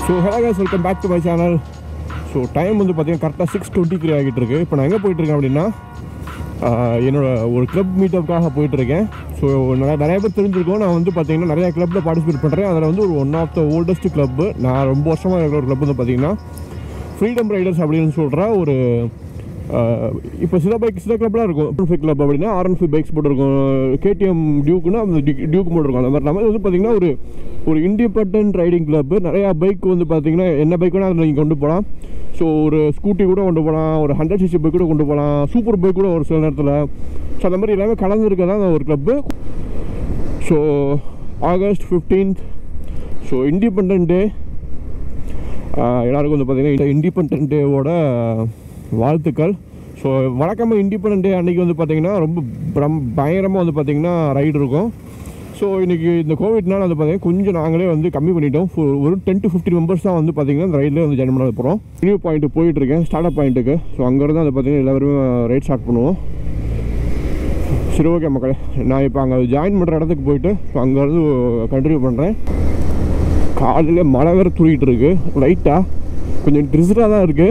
So hello guys welcome back to my channel so time வந்து பார்த்தீங்கன்னா கரெக்டாக six twenty three ஆகிட்டு இருக்கு இப்போ நான் எங்கே போயிட்டுருக்கேன் அப்படின்னா ஆஹ், என்னோட ஒரு கிளப் மீட்டப்புக்காக போயிட்டுருக்கேன் ஸோ நிறைய நிறைய பேர் தெரிஞ்சிருக்கோம் நான் வந்து பார்த்தீங்கன்னா நிறைய கிளப்பில் பார்ட்டிசிபேட் பண்ணுறேன் அதில் வந்து ஒரு one of the oldest club நான் ரொம்ப வருஷமாக இருக்கிற ஒரு கிளப் வந்து பார்த்தீங்கன்னா ஃப்ரீடம் ரைடர்ஸ் அப்படின்னு சொல்கிற ஒரு ஆஹ், இப்போ சில பைக் சில கிளப்லாம் இருக்கும் ஆர்என் ஃபைவ் கிளப் அப்படின்னா ஆர்என் ஃபைவ் பைக்ஸ் போட்டிருக்கும் கேடிஎம் டியூக்குன்னா அந்த டியூக் போட்டிருக்கும் அந்த மாதிரி நம்ம வந்து பார்த்தீங்கன்னா ஒரு ஒரு இண்டிபெண்ட் ரைடிங் கிளப் நிறையா பைக் வந்து பார்த்தீங்கன்னா என்ன பைக் வேணால் அதில் நீங்கள் கொண்டு போகலாம் ஸோ ஒரு ஸ்கூட்டி கூட கொண்டு போகலாம் ஒரு ஹண்ட்ரட் சிசி பைக் கூட கொண்டு போகலாம் சூப்பர் பைக் கூட ஒரு சில நேரத்தில் ஸோ அந்த மாதிரி எல்லாமே கலந்துருக்க தான் ஒரு club so August fifteenth so independent day எல்லாருக்கும் வந்து பார்த்தீங்கன்னா இந்த இண்டிபெண்ட் டேவோட வாழ்த்துக்கள் ஸோ வழக்கமாக இண்டிபெண்ட் டே அன்றைக்கி வந்து பார்த்தீங்கன்னா ரொம்ப பிரம் பயங்கரமாக வந்து பார்த்தீங்கன்னா ரைடு இருக்கும் ஸோ இன்றைக்கி இந்த கோவிட்னால வந்து பார்த்தீங்கன்னா கொஞ்சம் நாங்களே வந்து கம்மி பண்ணிட்டோம் ஃபு- ஒரு டென் டு ஃபிஃப்டின் மெம்பர்ஸ் தான் வந்து பார்த்தீங்கன்னா இந்த ரைடில் வந்து ஜாயின் பண்ண போகிறோம் நியூ பாயிண்ட் போயிட்டுருக்கேன் ஸ்டார்ட் அப் பாயிண்ட்டுக்கு ஸோ அங்கேருந்து வந்து பார்த்தீங்கன்னா எல்லாருமே ரைட் ஸ்டார்ட் பண்ணுவோம் சரி ஓகே மக்களே நான் இப்போ அங்கே ஜாயின் பண்ணுற இடத்துக்கு போயிட்டு ஸோ அங்கேருந்து கண்டினியூ பண்ணுறேன் காலையில் மழை வேறு தூக்கிட்டு இருக்கு லைட்டாக கொஞ்சம் ட்ரிஸ்டாக தான் இருக்குது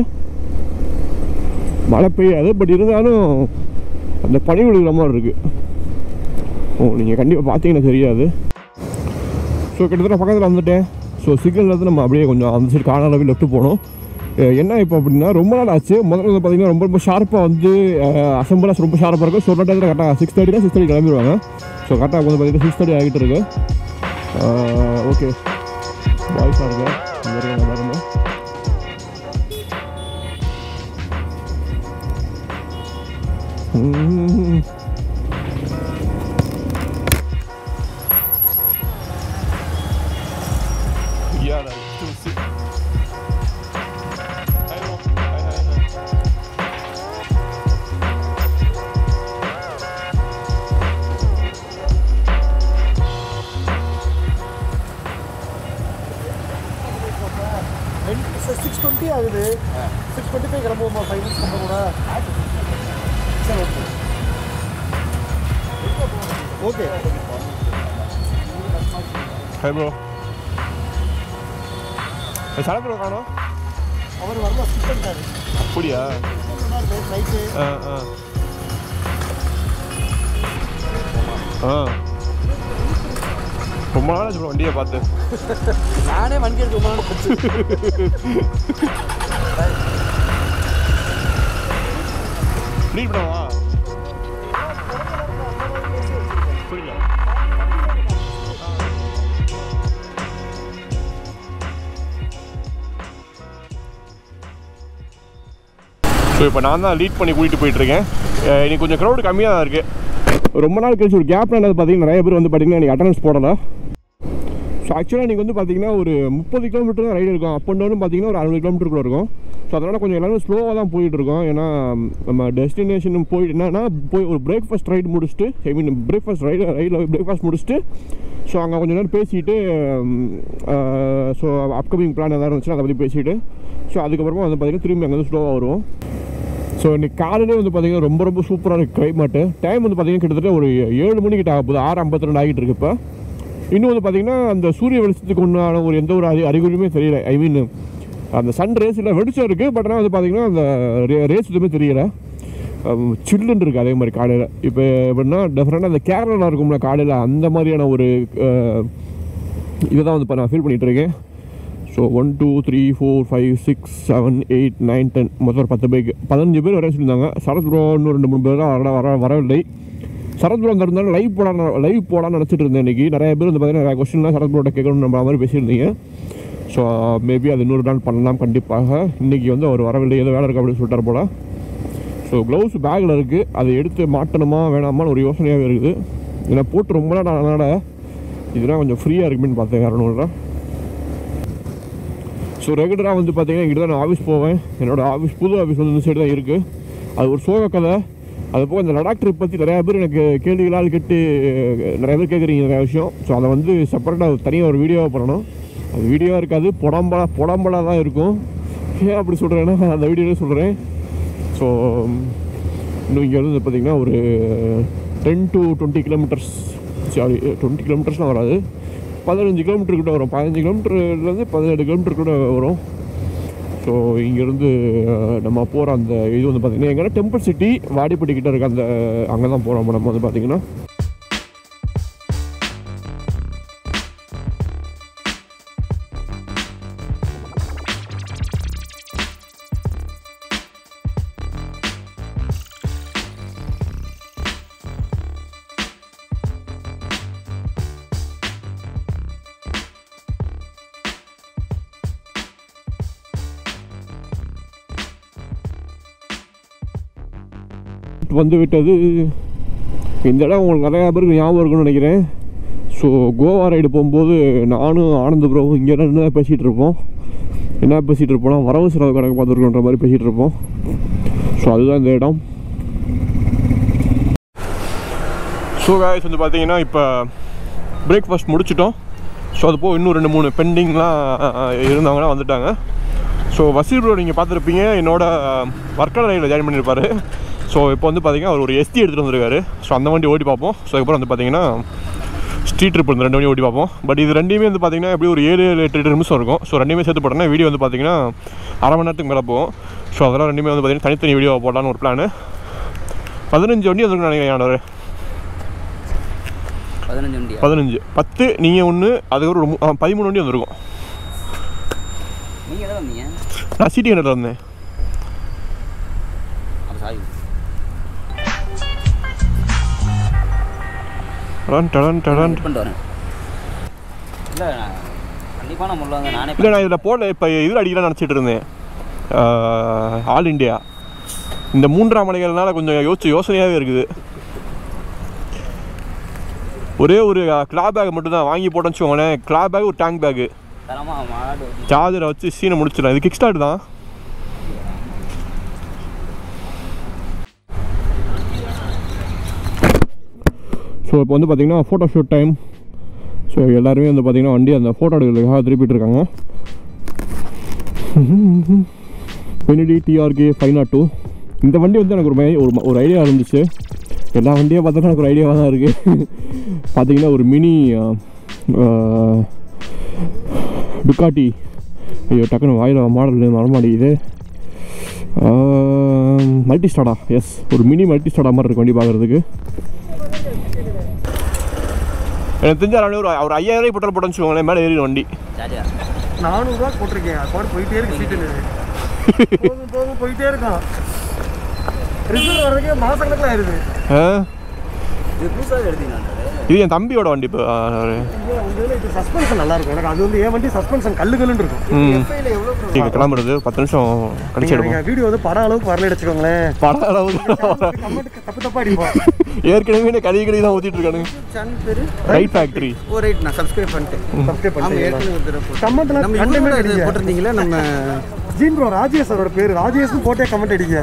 மழை பெய்யாது பட் இருந்தாலும் அந்த பனி விழுகிற மாதிரி இருக்குது ஓ நீங்கள் கண்டிப்பாக பார்த்தீங்கன்னா தெரியாது ஸோ கிட்டத்தட்ட பக்கத்தில் வந்துட்டேன் ஸோ சிக்னல் வந்து நம்ம அப்படியே கொஞ்சம் அந்த சைடு காணாலவே லெஃப்ட் போனோம் அஹ் என்ன இப்போ அப்படின்னா ரொம்ப நாள் ஆச்சு முதல்ல வந்து பார்த்தீங்கன்னா ரொம்ப ரொம்ப ஷார்ப்பாக வந்து அசம்பிளாக ரொம்ப ஷார்ப்பாக இருக்கும் ஸோ ஒரு டயத்தில் கரெக்டாக சிக்ஸ் தேர்ட்டினா சிக்ஸ் தேர்ட்டி கிளம்பிடுவாங்க ஸோ கரெக்டாக வந்து பார்த்தீங்கன்னா சிக்ஸ் தேர்ட்டி ஆகிட்டு இருக்கு ஓகே பாய்ஸ் பாருங்க இந்த மாதிரி எல்லாருமே ம். Yeah, that's too sick. I know, I know, I know. Six twenty ஆகுது சிக்ஸ் டுவெண்ட்டி ஃபைவ் கிளம்புவோமா ஃபைவ் மினிட்ஸ் நம்ம கூட சரி ஓகே ஓகே Hey bro. சடை ப்ரோ காணோம் அவர் வரல ஸ்கிப் பண்ணிட்டாரு அப்படியா நைட்டு ஆ ஆ ஆ ரொம்ப நாள் ஆச்சு bro வண்டியை பார்த்து நானே வண்டி எடுக்க ரொம்ப நாள் போச்சு ரீட் பண்ணவா புரியல ஸோ இப்போ நான் தான் லீட் பண்ணி கூட்டிகிட்டு போயிட்டுருக்கேன் அஹ் இன்னைக்கு கொஞ்சம் க்ரௌடு கம்மியாக தான் இருக்குது ரொம்ப நாள் கழிச்சு ஒரு கேப் என்னது பார்த்தீங்கன்னா நிறைய பேர் வந்து பார்த்தீங்கன்னா எனக்கு அட்டண்டன்ஸ் போடலை ஸோ ஆக்சுவலாக இன்றைக்கி வந்து பார்த்தீங்கன்னா ஒரு முப்பது கிலோமீட்டர் தான் ரைடு இருக்கும் அப் அண்ட் டவுன் பார்த்தீங்கன்னா ஒரு அறுபது கிலோமீட்டருக்குள்ள இருக்கும் ஸோ அதனால் கொஞ்சம் எல்லாரும் ஸ்லோவாக தான் போயிட்டு இருக்கோம் ஏன்னா நம்ம டெஸ்டினேஷன் போயிட்டு என்னன்னா போய் ஒரு பிரேக்ஃபாஸ்ட் ரைடு முடிச்சுட்டு ஐ மீன் பிரேக்ஃபாஸ்ட் ரைடு ரைடில் பிரேக்ஃபாஸ்ட் முடிச்சுட்டு ஸோ அங்கே கொஞ்ச நேரம் பேசிட்டு ஸோ அப்கமிங் பிளான் எதாவது இருந்துச்சுன்னா அதை பற்றி பேசிட்டு ஸோ அதுக்கப்புறமா வந்து பார்த்தீங்கன்னா திரும்பி அங்கே வந்து ஸ்லோவாக வருவோம் ஸோ இன்னைக்கு காலையிலே வந்து பார்த்தீங்கன்னா ரொம்ப ரொம்ப சூப்பராக இருக்குது கிளைமேட்டு டைம் வந்து பார்த்தீங்கன்னா கிட்டத்தட்ட ஒரு ஏழு மணிக்கிட்ட ஆக போகுது ஆறு ஐம்பத்தி ரெண்டு ஆகிட்டு இருக்கு இப்போ இன்னும் வந்து பார்த்தீங்கன்னா அந்த சூரிய வெளிச்சத்துக்கு உண்டான ஒரு எந்த ஒரு அறி அறிகுறியுமே தெரியல ஐ மீன் அந்த சன் ரேஸ் இல்லை வெளிச்சம் இருக்குது பட் ஆனால் வந்து பார்த்தீங்கன்னா அந்த ரேஸ் எதுவுமே தெரியல சில்லுன்னு இருக்குது அதே மாதிரி காலையில் இப்போ எப்படின்னா டெஃபரெண்டாக அந்த கேரளாவில் இருக்கும்ல காலையில் அந்த மாதிரியான ஒரு இதை தான் வந்து இப்போ நான் ஃபீல் பண்ணிகிட்டு இருக்கேன் so one two three four five six seven eight nine ten மொத்தம் ஒரு பத்து பேருக்கு பதினஞ்சு பேர் வர சொல்லியிருந்தாங்க சரத் ப்ரோ இன்னும் ரெண்டு மூணு பேர் தான் வர வர வரவில்லை சரத் ப்ரோ இருந்தாலும் லைவ் போட லைவ் போடான்னு நினச்சிட்டு இருந்தேன் இன்றைக்கி நிறைய பேர் வந்து பார்த்தீங்கன்னா நிறைய கொஸ்டின்லாம் சரத் ப்ரோட கேட்கணும் நம்ம மாதிரி பேசியிருந்தீங்க ஸோ மேபி அது இன்னொரு நாள் பண்ணலாம் கண்டிப்பாக இன்றைக்கி வந்து அவர் வரவில்லை ஏதோ வேலை இருக்கு அப்படின்னு சொல்லிட்டார் போல ஸோ க்ளவுஸ் பேக்கில் இருக்குது அதை எடுத்து மாட்டணுமா வேணாமான்னு ஒரு யோசனையாகவே இருக்குது ஏன்னா போட்டு ரொம்ப நாள் அதனால் இதெல்லாம் கொஞ்சம் ஃப்ரீயாக இருக்குன்னு பார்த்தேன் இரநூறுவா ஸோ ரெகுலராக வந்து பார்த்தீங்கன்னா இங்கிட்ட தான் நான் ஆஃபீஸ் போவேன் என்னோட ஆஃபீஸ் புது ஆஃபீஸ் வந்து இந்த சைடு தான் இருக்குது அது ஒரு சோக கதை அது போக இந்த லடாக் ட்ரிப் பற்றி நிறையா பேர் எனக்கு கேள்விகளால் கேட்டு நிறைய பேர் கேட்குறீங்க நிறைய விஷயம் ஸோ அதை வந்து செப்பரேட்டாக தனியாக ஒரு வீடியோவாக பண்ணணும் அது வீடியோவாக இருக்காது புடம்பலா புடம்பலாக தான் இருக்கும் ஏன் அப்படி சொல்கிறேன்னா அந்த வீடியோவில் சொல்கிறேன் ஸோ இன்னும் இங்கே வந்து பார்த்தீங்கன்னா ஒரு ten to twenty kilometres sorry twenty கிலோமீட்டர்ஸ்லாம் வராது பதினஞ்சு கிலோமீட்டர் கிட்ட வரும் பதினஞ்சு கிலோமீட்டர்லேருந்து பதினேழு கிலோமீட்டர் கூட வரும் ஸோ இங்கேருந்து நம்ம போகிற அந்த இது வந்து பார்த்திங்கன்னா எங்கன்னா டெம்பிள் சிட்டி வாடிப்பட்டி கிட்ட இருக்க அந்த அங்கே தான் போகிறோம் நம்ம வந்து பார்த்திங்கன்னா வந்து விட்டது இந்த இடம் உங்களுக்கு நிறையா பேருக்கு ஞாபகம் இருக்குன்னு நினைக்கிறேன் ஸோ கோவா ரைடு போகும்போது நானும் ஆனந்த ப்ரோவும் இங்கே என்ன பேசிகிட்டு இருப்போம் என்ன பேசிகிட்டு இருப்போம்னா வரவு செலவு கணக்கு பார்த்துருக்கோன்ற மாதிரி பேசிகிட்டு இருப்போம் ஸோ அதுதான் இந்த இடம் ஸோ காய்ஸ் வந்து பார்த்தீங்கன்னா இப்போ பிரேக்ஃபாஸ்ட் முடிச்சிட்டோம் ஸோ அது போக இன்னும் ரெண்டு மூணு பெண்டிங்லாம் இருந்தவங்களாம் வந்துட்டாங்க ஸோ வசீர் ப்ரோ நீங்கள் பார்த்துருப்பீங்க என்னோட ஒர்க்கர் ரைடில் ஜாயின் பண்ணியிருப்பாரு ஸோ இப்போ வந்து பார்த்தீங்கன்னா அவர் ஒரு எஸ்டி எடுத்துகிட்டு வந்திருக்காரு ஸோ அந்த வண்டி ஓட்டி பார்ப்போம் ஸோ அதுக்கப்புறம் வந்து பார்த்தீங்கன்னா ஸ்ட்ரீட் ட்ரிப் இந்த ரெண்டு வண்டி ஓட்டி பார்ப்போம் பட் இது ரெண்டுமே வந்து பார்த்தீங்கன்னா எப்படி ஒரு ஏழு ஏழு எட்டு எட்டு நிமிஷம் இருக்கும் ஸோ ரெண்டுமே சேர்த்து போட்டோம்னா வீடியோ வந்து பார்த்தீங்கன்னா அரை மணி நேரத்துக்கு மேலே போகும் ஸோ அதெல்லாம் ரெண்டுமே வந்து பார்த்தீங்கன்னா தனித்தனி வீடியோ போடலான்னு ஒரு பிளான் பதினஞ்சு வண்டி வந்துருக்கும் நினைக்கிறேன் என்னோட பதினஞ்சு வண்டியா பதினஞ்சு பத்து நீங்கள் ஒன்று அதுக்கப்புறம் ஒரு மூ- ஆ, பதிமூணு வண்டி வந்திருக்கும் நீங்கள் எதாவது வந்தீங்க நான் சிட்டி ஹண்ட்ரட்ல வந்தேன் அப்போ சாரி டடன் டடன் டடன் வெயிட் பண்ணிட்டு வரேன் இல்லை கண்டிப்பாக நான் முள்ள வந்து நானே இல்லை நான் இதில் போடல இப்போ இதில் அடிக்கலாம் நினச்சிட்டு இருந்தேன் ஆல் இண்டியா இந்த மூன்றாம் மலைகள்னால கொஞ்சம் யோசிச்சு யோசனையாகவே இருக்குது ஒரே ஒரு கிளா பேக் மட்டும் தான் வாங்கி போட்டோன்னு வச்சுக்கோங்களேன் கிளா பேக் ஒரு டேங்க் பேக்கு தரமாக மாடு ஓட்டி சார்ஜரை வச்சு சீனை முடிச்சிடலாம் இது கிக் ஸ்டார்ட் தான் ஸோ இப்போ வந்து பார்த்தீங்கன்னா ஃபோட்டோ ஷூட் டைம் ஸோ எல்லாருமே வந்து பார்த்தீங்கன்னா வண்டி அந்த ஃபோட்டோ எடுக்கிறதுக்காக திருப்பிட்டு இருக்காங்க பெனிடி டிஆர்கே ஃபைவ் நாட் டூ இந்த வண்டி வந்து எனக்கு ஒரு மை- ஒரு ம- ஒரு ஐடியா இருந்துச்சு எல்லா வண்டியை பார்த்தோன்னா எனக்கு ஒரு ஐடியாவாக தான் இருக்குது பார்த்தீங்கன்னா ஒரு மினி டுக்காட்டி ஐயோ டக்குன்னு வாயில் மாடல் வரமாட்டேங்குது மல்டி ஸ்டாடா எஸ் ஒரு மினி மல்டி ஸ்டாடா மாதிரி இருக்கு வண்டி பார்க்குறதுக்கு எனக்கு தெரிஞ்ச அளவு ஒரு ஒரு ஐயாயிரம் ரூபாய் பெட்ரோல் போட்டோன்னு வச்சுக்கோங்களேன் மேலே ஏறி வண்டி ஜாலியா நானூறுரூவா போட்டிருக்கேன் அது பாட்டு போயிட்டே இருக்கு சீட்டு போதும் போதும் போயிட்டே இருக்கான் ரிசல்ட் வர்றதுக்கே மாசக்கணக்கில் ஆயிருது ஆ? இது புதுசாக எழுதினா இது என் தம்பியோட வண்டி இப்போ அவரு. ஐயோ, உங்க இதுல இது சஸ்பென்ஷன் நல்லா இருக்கும் எனக்கு அது வந்து என் வண்டி சஸ்பென்ஷன் கல்லு கல்லுன்னு இருக்கும் ம் FI ல எவ்வளவு bro? நீங்கள் கிளம்புறது பத்து நிமிஷம் கழிச்சு நீங்க எடுப்போம் வீடியோ வந்து படம் அளவுக்கு வரல வச்சுக்கோங்களேன் படம் அளவு கமெண்ட் தப்பு தப்பா அடிப்போம் ஏற்கனவே கழுவி கழுவி தான் ஊற்றிட்டு இருக்கானுங்க சேனல் பேரு ரைட் ஃபேக்ட்ரி ஓ ரைட் நான் சப்ஸ்கிரைப் பண்ணிட்டேன் சப்ஸ்கிரைப் ஆமா பண்ணுங்க ஏற்கனவே ஒரு தடவை போட்டேன். கமெண்ட்ல நம்ம கண்டமே இவரோட இது அடிங்க போட்டிருந்தீங்களா நம்ம ஜீன் ப்ரோ ராஜேஷ் அவரோட பேரு ராஜேஷ் போட்டே கமெண்ட் அடிங்க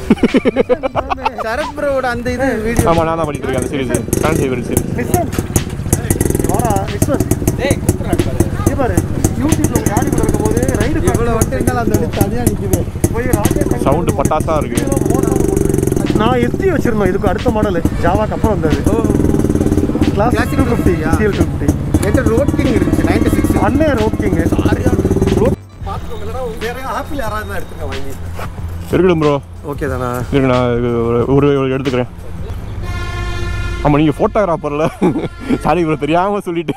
சரத் ப்ரோவோட அந்த இது வீடியோ ஆமாம் நான் தான் பண்ணிட்டு இருக்கேன் அந்த series fan saver series Vishwan வாடா விஸ்வன் இங்க பாரு யூடியூப்ல உங்க ஆடி கூட இருக்கும்போது ரைடு இவ்வளோ வந்துட்டு இருந்தாலும் அந்த இது தனியாக நிற்குது போய் ராஜேஷ் சவுண்டு பட்டாசா இருக்கு நான் எஸ்டி வச்சிருந்தோம் இதுக்கு அடுத்த மாடல் ஜாவாக்கு அப்புறம் வந்தது class Classic two fifty 250, CL two fifty என்கிட்ட ரோட் கிங் இருந்துச்சு நைன்டி சிக்ஸ் அண்ணன் ரோக்கிங்க இருக்கட்டும் ப்ரோ ஓகே தானா இருக்கு நான் இது ஒரு- ஒரு ஒரு எடுத்துக்கிறேன் ஆமாம் நீங்கள் ஃபோட்டோகிராஃபரில் சாரி ப்ரோ தெரியாமல் சொல்லிட்டு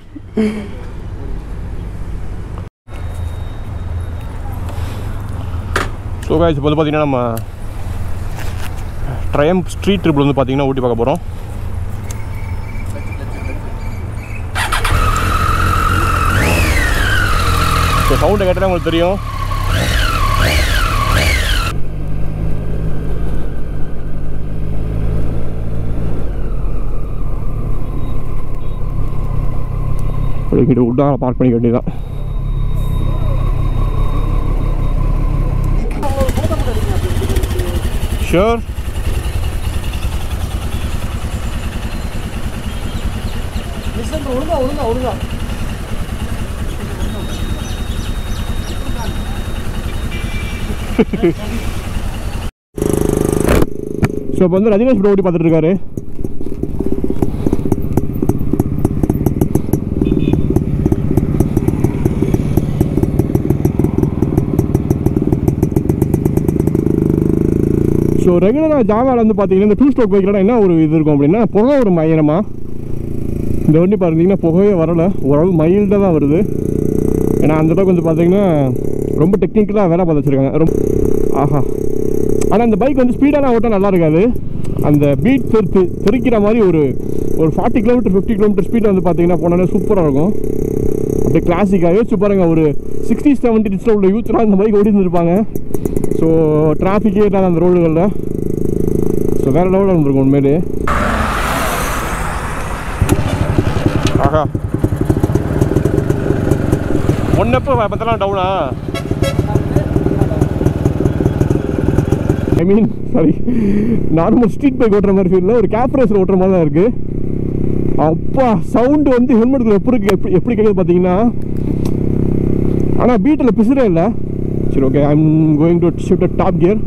ஸோ காய்ச்சி இப்போ வந்து பார்த்தீங்கன்னா நம்ம ட்ரையம் ஸ்ட்ரீட் ட்ரிப்பில் வந்து பார்த்தீங்கன்னா ஊட்டி பார்க்க போகிறோம் ஸோ சவுண்டை கேட்டால் உங்களுக்கு தெரியும் அப்படிங்கிட்டு விட்டா பார்க் பண்ணிக்க வேண்டியதான் ஷூர் ஒழுங்கா ஒழுங்கா ஒழுங்கா ஸோ இப்போ வந்து ரஜினிஷ் ப்ரோ ஓட்டி பார்த்துட்டு இருக்காரு ஸோ ரெகுலராக ஜாவாவில் வந்து பார்த்தீங்கன்னா இந்த டூ ஸ்ட்ரோக் பைக்கில் என்ன ஒரு இது இருக்கும் அப்படின்னா புகை ஒரு மயனமாக இந்த வண்டி பார்த்தீங்கன்னா புகையே வரலை ஓரளவு மைல்டாக தான் வருது ஏன்னா அந்த அளவுக்கு வந்து பார்த்தீங்கன்னா ரொம்ப டெக்னிக்கலாக வேலை பார்த்து வச்சுருக்காங்க ரொம்ப ஆஹா ஆனால் அந்த பைக் வந்து ஸ்பீடான ஓட்டம் நல்லா இருக்காது அந்த பீட் தெரு தெரிக்கிற மாதிரி ஒரு ஒரு ஃபார்ட்டி கிலோமீட்டர் ஃபிஃப்டி கிலோமீட்டர் ஸ்பீடில் வந்து பார்த்தீங்கன்னா போனாலே சூப்பராக இருக்கும் அப்படியே கிளாசிக்காக யோசிச்சு பாருங்கள் ஒரு சிக்ஸ்டி செவன்ட்டி உள்ள யூத்லாம் இந்த பைக் ஓடி இருந்திருப்பாங்க ஸோ டிராஃபிக்கே இல்லாத அந்த ரோடுகளில் ஸோ வேறு லெவலில் இருந்திருக்கும் உண்மையிலே ஆஹா ஒன்னப்போ பத்தலாம் டவுனா I mean sorry normal street bike ஓட்டுற மாதிரி ஃபீல் ஒரு கேப் ரேஸில் ஓட்டுற மாதிரி தான் இருக்குது அப்பா சவுண்டு வந்து ஹெல்மெட்டுக்கு எப்படி இருக்கு- எப்படி எப்படி கேட்குது பார்த்தீங்கன்னா ஆனால் பீட்டில் பிசுறே இல்லை சரி okay I am going to shift top gear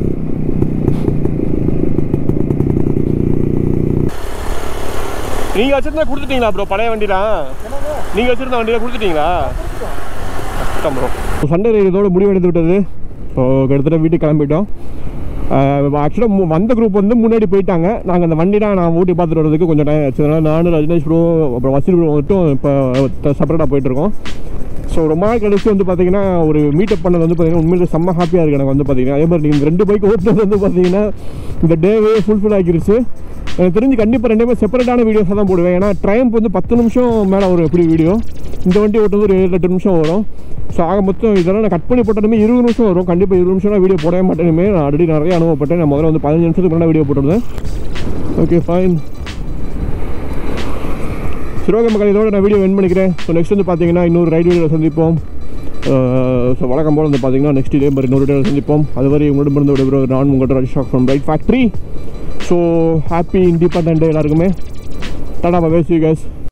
நீங்கள் வச்சிருந்தா கொடுத்துட்டீங்களா ப்ரோ பழைய வண்டிலாம் நீங்கள் வச்சிருந்த வண்டியில் கொடுத்துட்டீங்களா கஷ்டம் ப்ரோ சண்டே ரைடு இதோட முடிவெடுத்து விட்டது ஸோ கிட்டத்தட்ட வீட்டுக்கு கிளம்பிட்டோம் ஆக்சுவலாக வந்த குரூப் வந்து முன்னாடி போயிட்டாங்க நாங்கள் அந்த வண்டிலாம் நான் ஓட்டி பார்த்துட்டு வரதுக்கு கொஞ்சம் டைம் ஆச்சு அதனால் நானும் ரஜினேஷ் ப்ரோ அப்புறம் வசீல் ப்ரோ மட்டும் இப்போ செப்பரேட்டாக போயிட்டுருக்கோம் ஸோ ரொம்ப நாள் கழிச்சு வந்து பார்த்தீங்கன்னா ஒரு மீட்டப் பண்ணது வந்து பார்த்தீங்கன்னா உண்மையிலே செம்ம ஹாப்பியாக இருக்குது எனக்கு வந்து பார்த்தீங்கன்னா அதே மாதிரி இந்த ரெண்டு பைக் ஓட்டுறது வந்து பார்த்தீங்கன்னா இந்த டேவே ஃபுல்ஃபில் ஆகிருச்சு எனக்கு தெரிஞ்சு கண்டிப்பாக ரெண்டுமே செப்பரேட்டான வீடியோஸாக தான் போடுவேன் ஏன்னா ட்ரைம்ப் வந்து பத்து நிமிஷம் மேலே வரும் எப்படி வீடியோ இந்த வண்டி ஓட்டுறது ஒரு ஏழு எட்டு நிமிஷம் வரும் ஸோ ஆக மொத்தம் இதெல்லாம் நான் கட் பண்ணி போட்டாலுமே இருபது நிமிஷம் வரும் கண்டிப்பாக இருபது நிமிஷம் வீடியோ போடவே மாட்டேனுமே நான் ஆல்ரெடி நிறைய அனுபவப்பட்டேன் நான் முதல்ல வந்து பதினஞ்சு நிமிஷத்துக்கு முன்னாடி வீடியோ போட்டிருந்தேன் ஓகே ஃபைன் சரி ஓகே மக்கள் இதோட நான் வீடியோ என் பண்ணிக்கிறேன் ஸோ நெக்ஸ்ட் வந்து பார்த்தீங்கன்னா இன்னொரு ரைட் வீடியோவில் சந்திப்போம் ஸோ வழக்கம் போல் வந்து பார்த்தீங்கன்னா நெக்ஸ்ட் இதே மாதிரி இன்னொரு வீடியோவில் சந்திப்போம் அதுவரை உங்களிடமிருந்து விடைபெறுவது நான் உங்கள்கிட்ட Raj from right factory so happy independent day எல்லாருக்குமே டாடா பை யூ கேஸ்